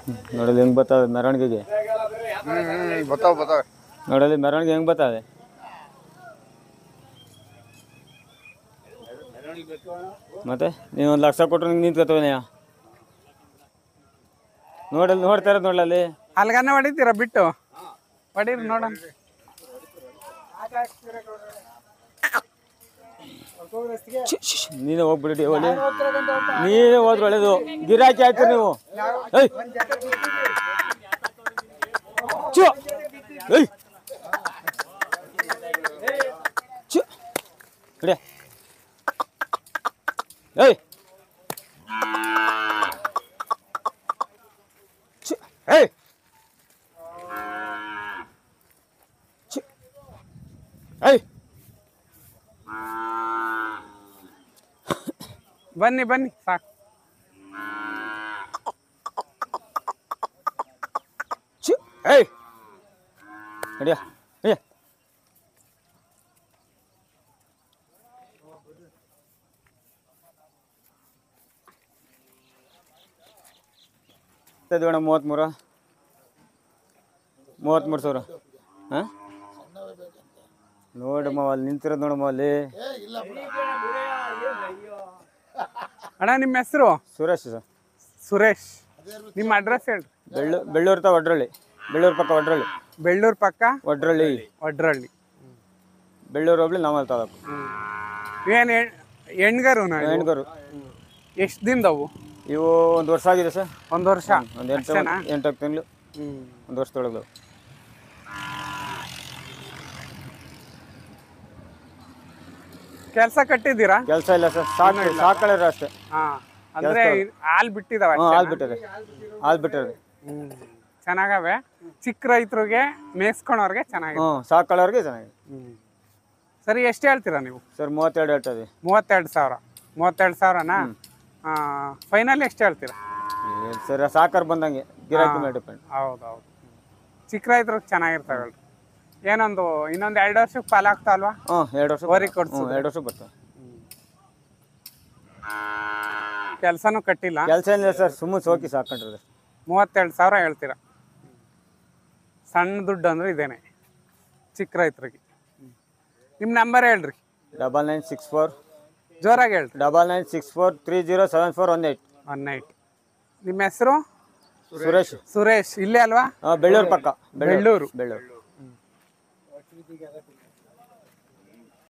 ನೋಡಲಿ ಹೆಂಗ್ ಬರ್ತದೆ ಮೆರವಣಿಗೆಗೆ ಹ್ಮ್ ಹ್ಮ್ ಬರ್ತಾವ ಬರ್ತಾವ ನೋಡಲಿ ಮೆರವಣಿಗೆ ಹೆಂಗ್ ಬರ್ತದೆ ಮತ್ತೆ ನೀವು ಒಂದು ಲಕ್ಷ ಕೊಟ್ಟರು ನಿಂಗೆ ನಿಂತ್ಕೊತವನೆಯ ನೋಡಲ್ಲಿ ನೋಡ್ತಾ ಇರೋದು ನೋಡಲ್ಲಿ ಅಲ್ಗನೆ ಹೊಡಿತೀರಾ ಬಿಟ್ಟು ಹೊಡೀರಿ ನೋಡೋಣ ನೀನೇ ಹೋಗ್ಬಿಡಿ ಒಳ್ಳೆ ನೀವೇ ಹೋದ್ರೆ ಒಳ್ಳೇದು ಗಿರಾಕಿ ಹಾಕ್ತೀರಿ ನೀವು ಏಯ್ ಚು ಏಯ್ ಚು ಹಿಡಿಯ ಏಯ್ ಚು ಏಯ್ ಚು ಏಯ್ ಬನ್ನಿ ಬನ್ನಿ ಸಾಕು ಚು ಏಯ್ ನಡಿಯ ನಡಿಯ ಮೇಣ ಮೂವತ್ತ್ಮೂರು ಮೂವತ್ತ್ಮೂರು ಸಾವಿರ ಹಾಂ ನೋಡಮ್ಮ ಅಲ್ಲಿ ನಿಂತಿರೋದು ನೋಡಮ್ಮ ಅಲ್ಲಿ ಅಣ್ಣ ನಿಮ್ಮ ಹೆಸರು ಸುರೇಶ್ ಸರ್ ಸುರೇಶ್ ನಿಮ್ಮ ಅಡ್ರೆಸ್ ಹೇಳ್ರಿ ಬೆಳ್ಳು ಬೆಳ್ಳೂರು ತ ಒಡ್ರಳ್ಳಿ ಬೆಳ್ಳೂರು ಪಕ್ಕ ಒಡ್ರಳ್ಳಿ ಬೆಳ್ಳೂರು ಪಕ್ಕ ಒಡ್ರಳ್ಳಿ ಒಡ್ರಳ್ಳಿ ಬೆಳ್ಳೂರು ಹೋಗ್ಲಿ ನಾವಲ್ಲಿ ತಾಲೂಕು ಏನು ಹೆಣ್ಗರು ಹೆಣ್ಗರು ಎಷ್ಟು ದಿನದವು ಇವು ಒಂದು ವರ್ಷ ಆಗಿದೆ ಸರ್ ಒಂದು ವರ್ಷ ಒಂದು ಎಂಟು ಅಷ್ಟೇನಾ? ಎಂಟು ತಿಂಗಳು ಹ್ಮ್. ಒಂದು ವರ್ಷದೊಳಗೆ ಕೆಲ್ಸ ಕಟ್ಟಿದ್ದೀರಾ ಕೆಲಸ ಇಲ್ಲ ಸರ್ ಸಾಕು ಸಾಕಳಿರ ಅಷ್ಟೇ ಹಾ ಅಂದ್ರೆ ಹಾಲ್ ಬಿಟ್ಟಿದಾವ ಹ್ಞೂ ಹಾಲು ಬಿಟ್ಟರೆ ಹಾಲು ಬಿಟ್ಟರೆ ಚೆನ್ನಾಗವೆ ಚಿಕ್ಕ ರೈತರಿಗೆ ಮೇಯಿಸ್ಕೊಳೋರ್ಗೆ ಚೆನ್ನಾಗಿದೆ ಹ್ಞೂ ಸಾಕಳೋರಿಗೆ ಚೆನ್ನಾಗಿದೆ ಸರಿ ಎಷ್ಟು ಹೇಳ್ತೀರಾ ನೀವು ಸರ್ ಮೂವತ್ತೆರಡು ಹೇಳ್ತದೆ ಮೂವತ್ತೆರಡು ಸಾವಿರ ಮೂವತ್ತೆರಡು ಸಾವಿರನಾ ಫೈನಲ್ ಎಷ್ಟು ಹೇಳ್ತೀರಾ ಏನು ಸರ್ ಸಾಕಾರ ಬಂದಂಗೆ ಗಿರಾಕಿ ಮೇಲೆ ಡಿಪೆಂಡ್ ಹೌದು ಹೌದು ಚಿಕ್ಕ ರೈತರಿಗೆ ಚೆನ್ನಾಗಿರ್ತಾವೆ ಏನೊಂದು ಇನ್ನೊಂದು ಎರಡು ವರ್ಷಕ್ಕೆ ಫಲ ಆಗ್ತಾವಲ್ವಾ ಹ್ಞೂ ಎರಡು ವರ್ಷ ಹೋರಿ ಹ್ಞೂ ಕೊಡ್ಸೋದು ಎರಡು ವರ್ಷ ಬರ್ತವೆ ಕೆಲಸನೂ ಕಟ್ಟಿಲ್ಲ ಕೆಲಸ ಏನಿಲ್ಲ ಸರ್ ಸುಮ್ಮನೆ ಸೋಕಿ ಸಾಕೊಂಡಿರೋದು ಮೂವತ್ತೆರಡು ಸಾವಿರ ಹೇಳ್ತೀರಾ ಸಣ್ಣ ದುಡ್ಡು ಅಂದ್ರೆ ಇದೇನೆ ಚಿಕ್ಕ ರೈತರಿಗೆ ನಿಮ್ಮ ನಂಬರ್ ಹೇಳ್ರಿ ಡಬಲ್ ನೈನ್ ಸಿಕ್ಸ್ ಫೋರ್ ಜೋರಾಗಿ ಹೇಳ್ರಿ double nine six four three zero seven four one eight one night ನಿಮ್ಮ ಹೆಸರು ಸುರೇಶ್ ಸುರೇಶ್ ಇಲ್ಲೇ ಅಲ್ವಾ ಹಾಂ ಬೆಳ್ಳೂರು ಪಕ್ಕ ಬೆಳ್ಳೂರು. ಬೆಳ್ಳೂರು